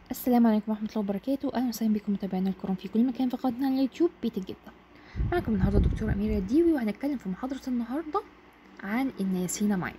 السلام عليكم ورحمة الله وبركاته أهلا وسهلا بكم متابعينا الكرام في كل مكان في قناتنا على اليوتيوب بيت الجدة معكم النهاردة دكتورة أميرة الديوي وهنتكلم في محاضرة النهاردة عن النياسيناميد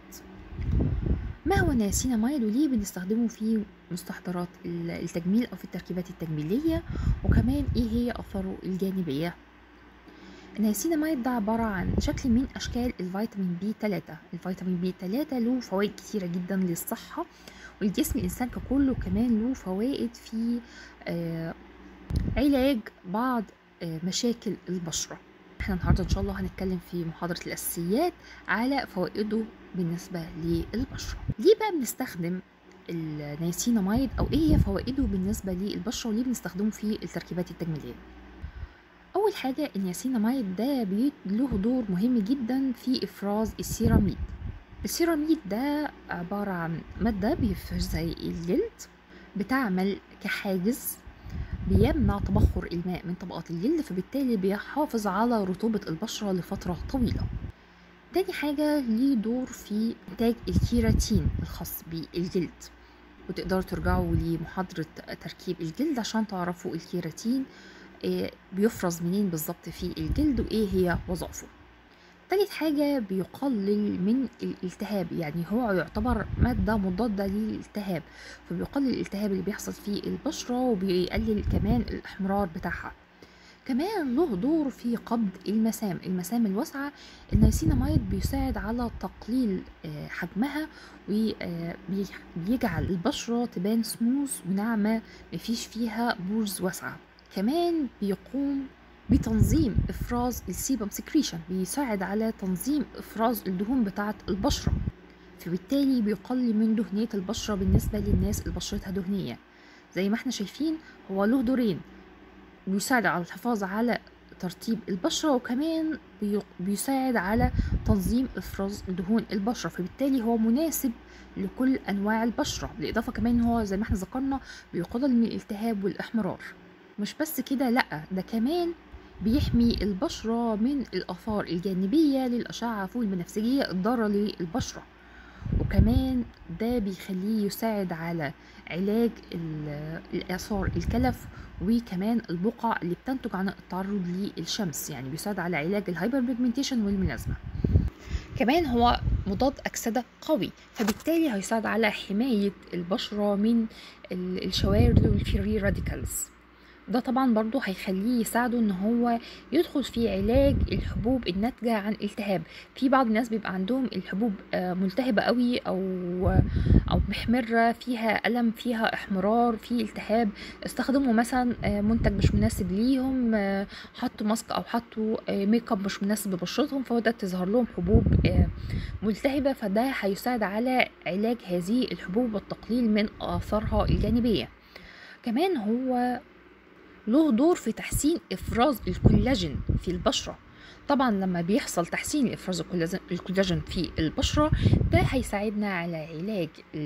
ما هو النياسيناميد وليه بنستخدمه في مستحضرات التجميل أو في التركيبات التجميلية وكمان إيه هي آثاره الجانبية النياسيناميد ده عبارة عن شكل من أشكال الفيتامين بي 3 الفيتامين بي 3 له فوائد كتيرة جدا للصحة والجسم الإنسان ككله كمان له فوائد في آه علاج بعض آه مشاكل البشرة احنا النهاردة ان شاء الله هنتكلم في محاضرة الأساسيات على فوائده بالنسبة للبشرة ليه بقى بنستخدم النياسيناميد او ايه هي فوائده بالنسبة للبشرة وليه بنستخدمه في التركيبات التجميلية اول حاجة النياسيناميد ده له دور مهم جدا في افراز السيراميد السيراميد ده عبارة عن مادة بيفرزها الجلد بتعمل كحاجز بيمنع تبخر الماء من طبقات الجلد فبالتالي بيحافظ على رطوبة البشرة لفترة طويلة تاني حاجة ليه دور في إنتاج الكيراتين الخاص بالجلد وتقدروا ترجعوا لمحاضرة تركيب الجلد عشان تعرفوا الكيراتين بيفرز منين بالظبط في الجلد وإيه هي وظائفه تالت حاجة بيقلل من الالتهاب يعني هو يعتبر مادة مضادة للالتهاب فبيقلل الالتهاب اللي بيحصل في البشرة وبيقلل كمان الإحمرار بتاعها كمان له دور في قبض المسام المسام الواسعة النيسيناميد بيساعد على تقليل حجمها وبيجعل البشرة تبان سموث وناعمة مفيش فيها بورز واسعة كمان بيقوم بتنظيم افراز السيبم سكريشن بيساعد على تنظيم افراز الدهون بتاعه البشره فبالتالي بيقلل من دهنيه البشره بالنسبه للناس اللي بشرتها دهنيه زي ما احنا شايفين هو له دورين بيساعد على الحفاظ على ترطيب البشرة وكمان بيساعد على تنظيم إفراز دهون البشرة فبالتالي هو مناسب لكل أنواع البشرة بالإضافة كمان هو زي ما احنا ذكرنا بيقلل من الالتهاب والإحمرار مش بس كده لأ ده كمان بيحمي البشرة من الآثار الجانبية للأشعة فوق البنفسجية الضارة للبشرة وكمان ده بيخليه يساعد على علاج الآثار الكلف وكمان البقع اللي بتنتج عن التعرض للشمس يعني بيساعد على علاج الهايبر بيجمنتيشن والملازمة كمان هو مضاد أكسدة قوي فبالتالي هيساعد على حماية البشرة من الشوارد والفري راديكالز ده طبعا برضو هيخليه يساعده ان هو يدخل في علاج الحبوب الناتجة عن التهاب في بعض الناس بيبقى عندهم الحبوب ملتهبة قوي او او محمرة فيها ألم فيها احمرار في التهاب استخدموا مثلا منتج مش مناسب ليهم حطوا ماسك او حطوا ميك اب مش مناسب لبشرتهم فبدأت تظهر لهم حبوب ملتهبة فده هيساعد على علاج هذه الحبوب والتقليل من آثارها الجانبية كمان هو له دور في تحسين افراز الكولاجين في البشره طبعا لما بيحصل تحسين افراز الكولاجين في البشره ده هيساعدنا على علاج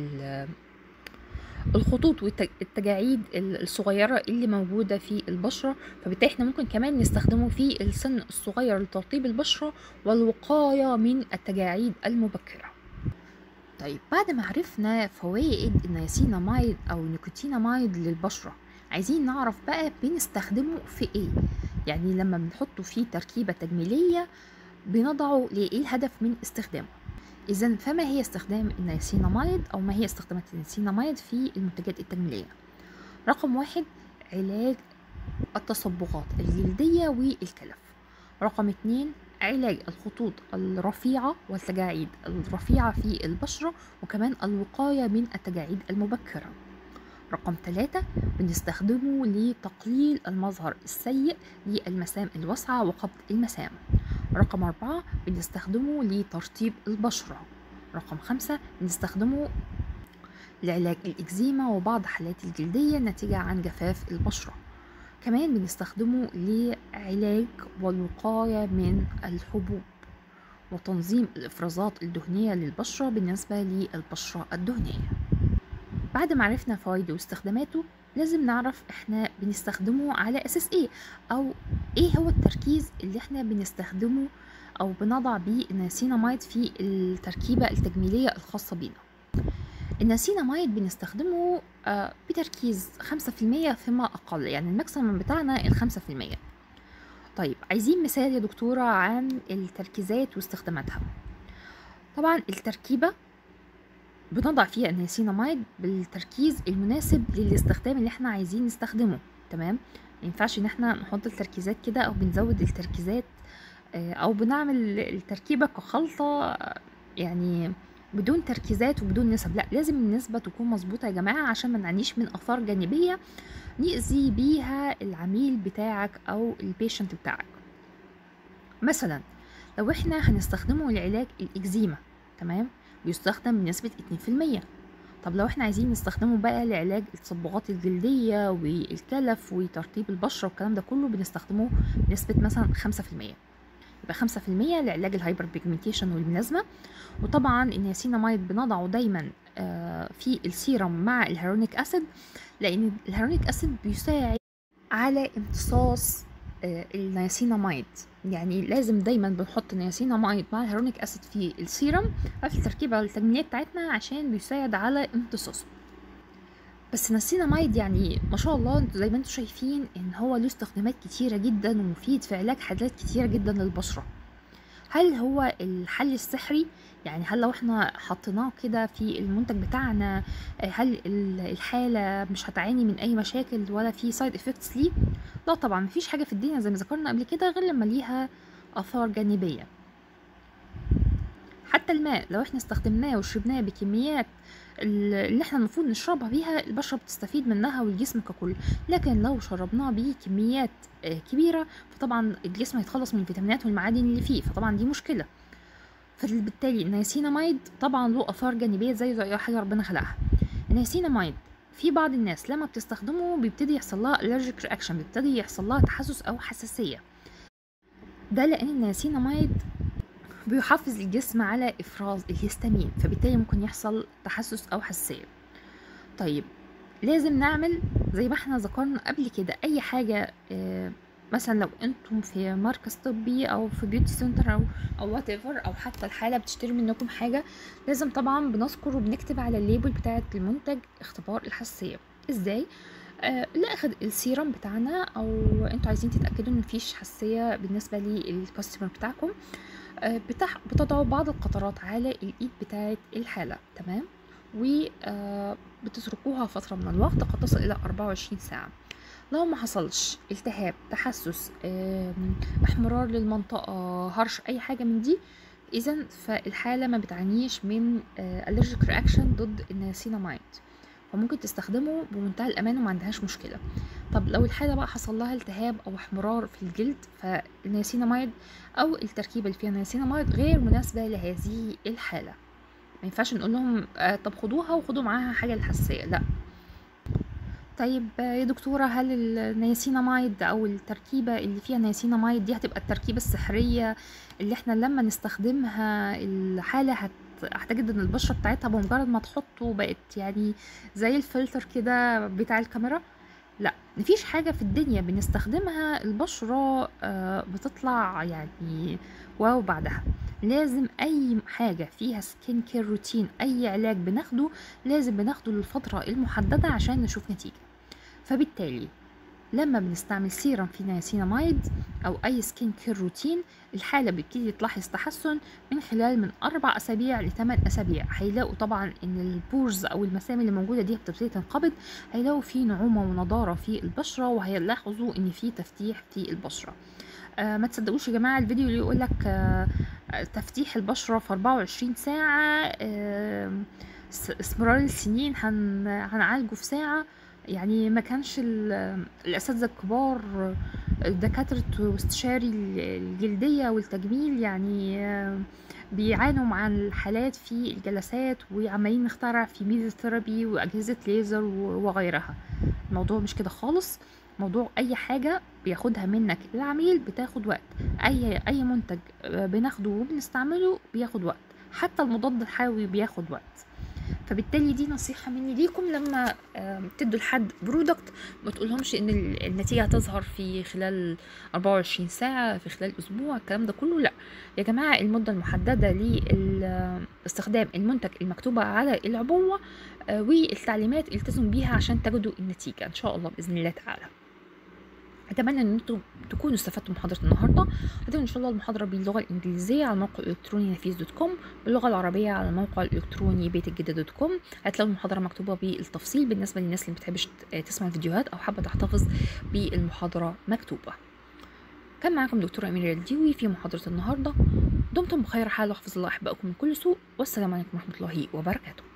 الخطوط والتجاعيد الصغيرة اللي موجودة في البشرة فبالتالي احنا ممكن كمان نستخدمه في السن الصغير لترطيب البشرة والوقاية من التجاعيد المبكرة طيب بعد ما عرفنا فوائد النياسيناميد او النيكوتيناميد للبشره عايزين نعرف بقى بنستخدمه في ايه يعني لما بنحطه في تركيبة تجميلية بنضعه لإيه الهدف من استخدامه إذا فما هي استخدام النياسيناميد أو ما هي استخدامات النياسيناميد في المنتجات التجميلية رقم واحد علاج التصبغات الجلدية والكلف رقم اتنين علاج الخطوط الرفيعة والتجاعيد الرفيعة في البشرة وكمان الوقاية من التجاعيد المبكرة رقم ثلاثة بنستخدمه لتقليل المظهر السيء للمسام الواسعة وقبض المسام رقم أربعة بنستخدمه لترطيب البشرة رقم خمسة بنستخدمه لعلاج الإكزيما وبعض حالات الجلدية ناتجة عن جفاف البشرة كمان بنستخدمه لعلاج والوقاية من الحبوب وتنظيم الإفرازات الدهنية للبشرة بالنسبة للبشرة الدهنية بعد ما عرفنا فوائده واستخداماته لازم نعرف احنا بنستخدمه على اساس ايه او ايه هو التركيز اللي احنا بنستخدمه او بنضع بيه النياسيناميد في التركيبة التجميلية الخاصة بينا النياسيناميد بنستخدمه آه، بتركيز 5% فيما أقل يعني الماكسيمم بتاعنا الخمسة في المية طيب عايزين مثال يا دكتورة عن التركيزات واستخداماتها طبعا التركيبة بنضع فيها النياسيناميد بالتركيز المناسب للاستخدام اللي احنا عايزين نستخدمه تمام ما ينفعش ان احنا نحط التركيزات كده او بنزود التركيزات آه، او بنعمل التركيبة كخلطة آه، يعني بدون تركيزات وبدون نسب لا لازم النسبة تكون مظبوطة يا جماعة عشان ما نعانيش من آثار جانبية نأذي بيها العميل بتاعك أو البيشنت بتاعك مثلا لو احنا هنستخدمه لعلاج الإكزيما تمام بيستخدم بنسبة 2% طب لو احنا عايزين نستخدمه بقى لعلاج التصبغات الجلدية والكلف وترطيب البشرة والكلام ده كله بنستخدمه بنسبة مثلا 5% يبقى 5% لعلاج الهايبر بيجمنتيشن والملازمة وطبعا النياسيناميد بنضعه دايما آه، في السيرم مع الهيرونيك اسيد لان الهيرونيك اسيد بيساعد على امتصاص آه، النياسيناميد يعني لازم دايما بنحط النياسيناميد مع الهيرونيك اسيد في السيرم في التركيبه التجميليه بتاعتنا عشان بيساعد على امتصاصه بس النياسيناميد يعني ما شاء الله انتوا زي ما انتوا شايفين ان هو له استخدامات كتيره جدا ومفيد في علاج حاجات كتيره جدا للبشره هل هو الحل السحري يعني هل لو احنا حطيناه كده في المنتج بتاعنا آه، هل ال- الحالة مش هتعاني من اي مشاكل ولا في سايد افكتس ليه لا طبعا مفيش حاجة في الدنيا زي ما ذكرنا قبل كده غير لما ليها اثار جانبية حتى الماء لو احنا استخدمناه وشربناه بكميات ال- اللي احنا المفروض نشربها بيها البشرة بتستفيد منها والجسم ككل لكن لو شربناه بكميات آه، كبيرة فطبعا الجسم هيتخلص من الفيتامينات والمعادن اللي فيه فطبعا دي مشكلة فبالتالي النياسيناميد طبعا له اثار جانبيه زي زي اي حاجه ربنا خلقها النياسيناميد في بعض الناس لما بتستخدمه بيبتدي يحصل لها allergic reaction بيبتدي يحصل لها تحسس او حساسيه ده لان النياسيناميد بيحفز الجسم على افراز الهستامين فبالتالي ممكن يحصل تحسس او حساسيه طيب لازم نعمل زي ما احنا ذكرنا قبل كده اي حاجه آه، مثلا لو انتم في مركز طبي او في بيوتي سنتر او او وات او حتى الحاله بتشتري منكم حاجه لازم طبعا بنذكر وبنكتب على الليبل بتاعه المنتج اختبار الحساسيه ازاي آه لا اخد السيرم بتاعنا او انتوا عايزين تتاكدوا ان مفيش حساسيه بالنسبه للكاستمر بتاعكم آه بتح... بتضعوا بعض القطرات على الايد بتاعه الحاله تمام وبتتركوها فترة من الوقت قد تصل إلى 24 ساعة لو ما حصلش التهاب تحسس آم، احمرار للمنطقة هرش أي حاجة من دي إذا فالحالة ما بتعانيش من allergic reaction ضد النياسيناميد فممكن تستخدمه بمنتهى الأمان وما عندهاش مشكلة طب لو الحالة بقى حصل لها التهاب أو احمرار في الجلد فالنياسيناميد أو التركيبة اللي فيها نياسيناميد غير مناسبة لهذه الحالة ما ينفعش نقول لهم آه، طب خدوها وخدوا معاها حاجة للحساسية لا طيب آه، يا دكتورة هل النياسيناميد أو التركيبة اللي فيها نياسيناميد دي هتبقى التركيبة السحرية اللي احنا لما نستخدمها الحالة هت هتجد ان البشرة بتاعتها بمجرد ما تحطه بقت يعني زي الفلتر كده بتاع الكاميرا لا مفيش حاجة في الدنيا بنستخدمها البشرة آه، بتطلع يعني واو بعدها لازم اي حاجة فيها سكين كير روتين اي علاج بناخده لازم بناخده للفترة المحددة عشان نشوف نتيجة فبالتالي لما بنستعمل سيرم فيه نياسيناميد او اي سكين كير روتين الحالة بتبتدي تلاحظ تحسن من خلال من اربع اسابيع لثمان اسابيع هيلاقوا طبعا ان البورز او المسام اللي موجودة دي بتبتدي تنقبض هيلاقوا في نعومة ونضارة في البشرة وهيلاحظوا ان في تفتيح في البشرة آه ما تصدقوش يا جماعة الفيديو اللي يقولك آه آه، تفتيح البشرة في 24 ساعة آه س- اسمرار السنين هن هنعالجه في ساعة يعني ما كانش ال- الأساتذة الكبار آه، دكاترة واستشاري ال- الجلدية والتجميل يعني آه، بيعانوا مع الحالات في الجلسات وعمالين نخترع في ميزوثيرابي وأجهزة ليزر و- وغيرها الموضوع مش كده خالص موضوع أي حاجة بياخدها منك العميل بتاخد وقت أي أي منتج آه، بناخده وبنستعمله بياخد وقت حتى المضاد الحيوي بياخد وقت فبالتالي دي نصيحة مني ليكم لما آم، تدوا لحد برودكت ما تقولهمش ان ال- النتيجة هتظهر في خلال 24 ساعة في خلال اسبوع الكلام ده كله لا يا جماعة المدة المحددة لاستخدام المنتج المكتوبة على العبوة آه، والتعليمات التزموا بيها عشان تجدوا النتيجة ان شاء الله بإذن الله تعالى اتمنى ان انتم تكونوا استفدتوا من محاضره النهارده هتكون ان شاء الله المحاضره باللغه الانجليزيه على الموقع الالكتروني نفيس دوت كوم باللغه العربيه على الموقع الالكتروني بيت الجده دوت كوم هتلاقوا المحاضره مكتوبه بالتفصيل بالنسبه للناس اللي بتحبش تسمع الفيديوهات او حابه تحتفظ بالمحاضره مكتوبه كان معاكم دكتوره اميره الديوي في محاضره النهارده دمتم بخير حال واحفظ الله احبائكم من كل سوء والسلام عليكم ورحمه الله وبركاته